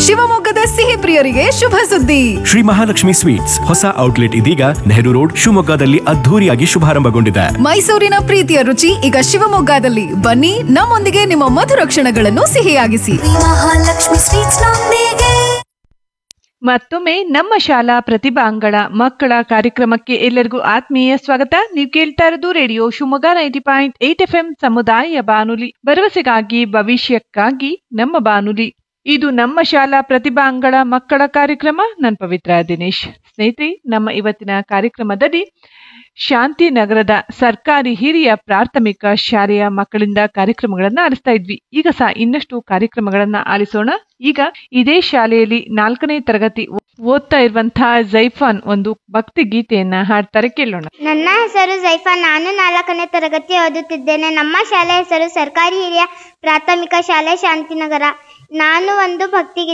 ಶಿವಮೊಗ್ಗದ ಸಿಹಿ ಪ್ರಿಯರಿಗೆ ಶುಭ ಸುದ್ದಿ ಶ್ರೀ ಮಹಾಲಕ್ಷ್ಮಿ ಸ್ವೀಟ್ಸ್ ಹೊಸ ಔಟ್ಲೆಟ್ ಇದೀಗ ನೆಹರು ರೋಡ್ ಶಿವಮೊಗ್ಗದಲ್ಲಿ ಅದ್ಧೂರಿಯಾಗಿ ಶುಭಾರಂಭಗೊಂಡಿದೆ ಮೈಸೂರಿನ ಪ್ರೀತಿಯ ರುಚಿ ಈಗ ಶಿವಮೊಗ್ಗದಲ್ಲಿ ಬನ್ನಿ ನಮ್ಮೊಂದಿಗೆ ನಿಮ್ಮ ಮಧುರ ಕ್ಷಣಗಳನ್ನು ಸಿಹಿಯಾಗಿಸಿ ಮಹಾಲಕ್ಷ್ಮಿ ಸ್ವೀಟ್ಸ್ ನೊಂದಿಗೆ ಮತ್ತೊಮ್ಮೆ ನಮ್ಮ ಶಾಲಾ ಪ್ರತಿಭಾಂಗಳ ಮಕ್ಕಳ ಕಾರ್ಯಕ್ರಮಕ್ಕೆ ಎಲ್ಲರಿಗೂ ಆತ್ಮೀಯ ಸ್ವಾಗತ ನೀವು ಕೇಳ್ತಾ ಇರೋದು radio Shivamogga ninety point eight F M ಸಮುದಾಯ ಬಾನುಲಿ ಭರವಸೆಗಾಗಿ ಭವಿಷ್ಯಕ್ಕಾಗಿ ನಮ್ಮ ಬಾನುಲಿ ಇದು ನಮ್ಮ ಶಾಲಾ ಪ್ರತಿಭಾಂಗಳ ಮಕ್ಕಳ ಕಾರ್ಯಕ್ರಮ ನಾನು ಪವಿತ್ರ ದಿನೇಶ್ ಸ್ನೇಹಿತರೆ ನಮ್ಮ ಇವತ್ತಿನ ಕಾರ್ಯಕ್ರಮದಲ್ಲಿ ಶಾಂತಿನಗರದ ಸರ್ಕಾರಿ ಹಿರಿಯ ಪ್ರಾಥಮಿಕ ಶಾಲೆಯ ಮಕ್ಕಳಿಂದ ಕಾರ್ಯಕ್ರಮಗಳನ್ನ ಆಲಿಸ್ತಾ ಇದ್ವಿ ಈಗ ಸಹ ಇನ್ನಷ್ಟು ಕಾರ್ಯಕ್ರಮಗಳನ್ನ ಆಲಿಸೋಣ ಈಗ ಇದೇ ಶಾಲೆಯಲ್ಲಿ ನಾಲ್ಕನೇ ತರಗತಿ ಓದ್ತಾ ಇರುವಂತಹ ಜೈಫಾನ್ ಒಂದು ಭಕ್ತಿ ಗೀತೆಯನ್ನ ಹಾಡ್ತಾರೆ ಕೇಳೋಣ ನನ್ನ ಹೆಸರು ಜೈಫಾ ನಾನು ನಾಲ್ಕನೇ ತರಗತಿ ಓದುತ್ತಿದ್ದೇನೆ ನಮ್ಮ ಶಾಲೆ ಹೆಸರು ಸರ್ಕಾರಿ ಹಿರಿಯ ಪ್ರಾಥಮಿಕ ಶಾಲೆ ಶಾಂತಿನಗರ ನಾನು ಒಂದು ಭಕ್ತಿಗೀತೆ